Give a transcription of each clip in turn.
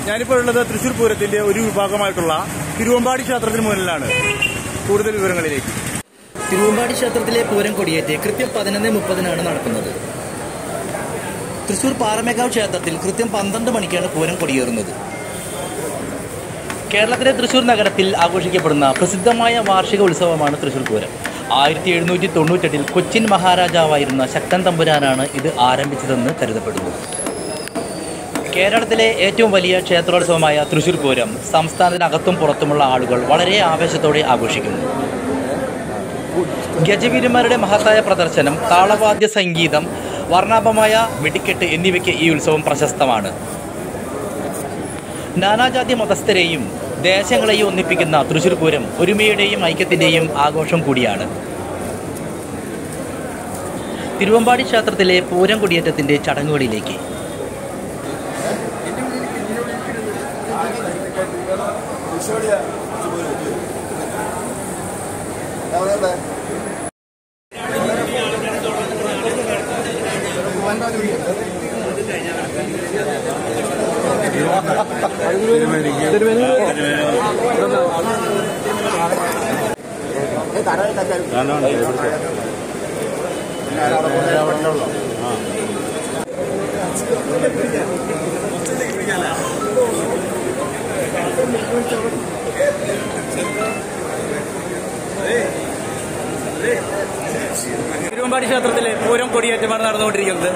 ഞാനിപ്പോൾ ഉള്ളത് തൃശൂർ പൂരത്തിന്റെ ഒരു വിഭാഗമായിട്ടുള്ള തിരുവമ്പാടി ക്ഷേത്രത്തിന് മുന്നിലാണ് കൂടുതൽ വിവരങ്ങളിലേക്ക് തിരുവമ്പാടി ക്ഷേത്രത്തിലെ പൂരം കൊടിയേറ്റ് കൃത്യം പതിനൊന്ന് മുപ്പതിനാണ് നടക്കുന്നത് തൃശൂർ പാറമേക്കാവ് ക്ഷേത്രത്തിൽ കൃത്യം പന്ത്രണ്ട് മണിക്കാണ് പൂരം കൊടിയേറുന്നത് കേരളത്തിലെ തൃശൂർ നഗരത്തിൽ ആഘോഷിക്കപ്പെടുന്ന പ്രസിദ്ധമായ വാർഷിക ഉത്സവമാണ് തൃശൂർ പൂരം ആയിരത്തി എഴുന്നൂറ്റി തൊണ്ണൂറ്റെട്ടിൽ കൊച്ചിൻ മഹാരാജാവായിരുന്ന ശക്തൻ തമ്പുരാനാണ് ഇത് ആരംഭിച്ചതെന്ന് കരുതപ്പെടുന്നു കേരളത്തിലെ ഏറ്റവും വലിയ ക്ഷേത്രോത്സവമായ തൃശൂർ പൂരം സംസ്ഥാനത്തിനകത്തും പുറത്തുമുള്ള ആളുകൾ വളരെ ആവേശത്തോടെ ആഘോഷിക്കുന്നു ഗജവീരന്മാരുടെ മഹത്തായ പ്രദർശനം താളവാദ്യ സംഗീതം വർണ്ണാഭമായ വെടിക്കെട്ട് എന്നിവയ്ക്ക് ഈ ഉത്സവം പ്രശസ്തമാണ് നാനാജാതി മതസ്ഥരെയും ദേശങ്ങളെയും ഒന്നിപ്പിക്കുന്ന തൃശ്ശൂർ പൂരം ഒരുമയുടെയും ഐക്യത്തിൻ്റെയും ആഘോഷം കൂടിയാണ് തിരുവമ്പാടി ക്ഷേത്രത്തിലെ പൂരം കൊടിയേറ്റത്തിൻ്റെ ചടങ്ങുകളിലേക്ക് തിരുവമ്പാടി ക്ഷേത്രത്തിലെ പൂരം കൊടിയേറ്റമാണ് നടന്നുകൊണ്ടിരിക്കുന്നത്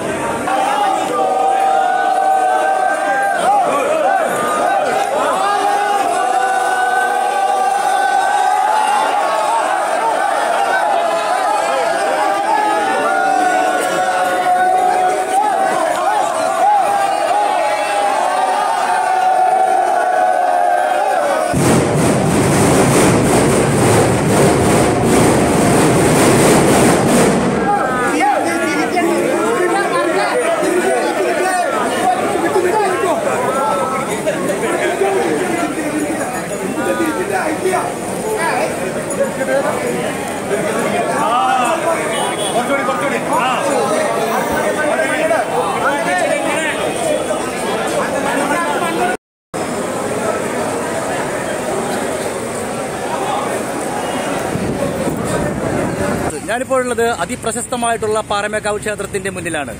ഞാനിപ്പോൾ ഉള്ളത് അതിപ്രശസ്തമായിട്ടുള്ള പാറമേക്കാവ് ക്ഷേത്രത്തിന്റെ മുന്നിലാണ്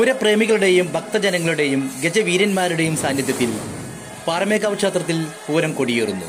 പൂരപ്രേമികളുടെയും ഭക്തജനങ്ങളുടെയും ഗജവീരന്മാരുടെയും സാന്നിധ്യത്തിൽ പാറമേക്കാവ് ക്ഷേത്രത്തിൽ പൂരം കൊടിയേറുന്നു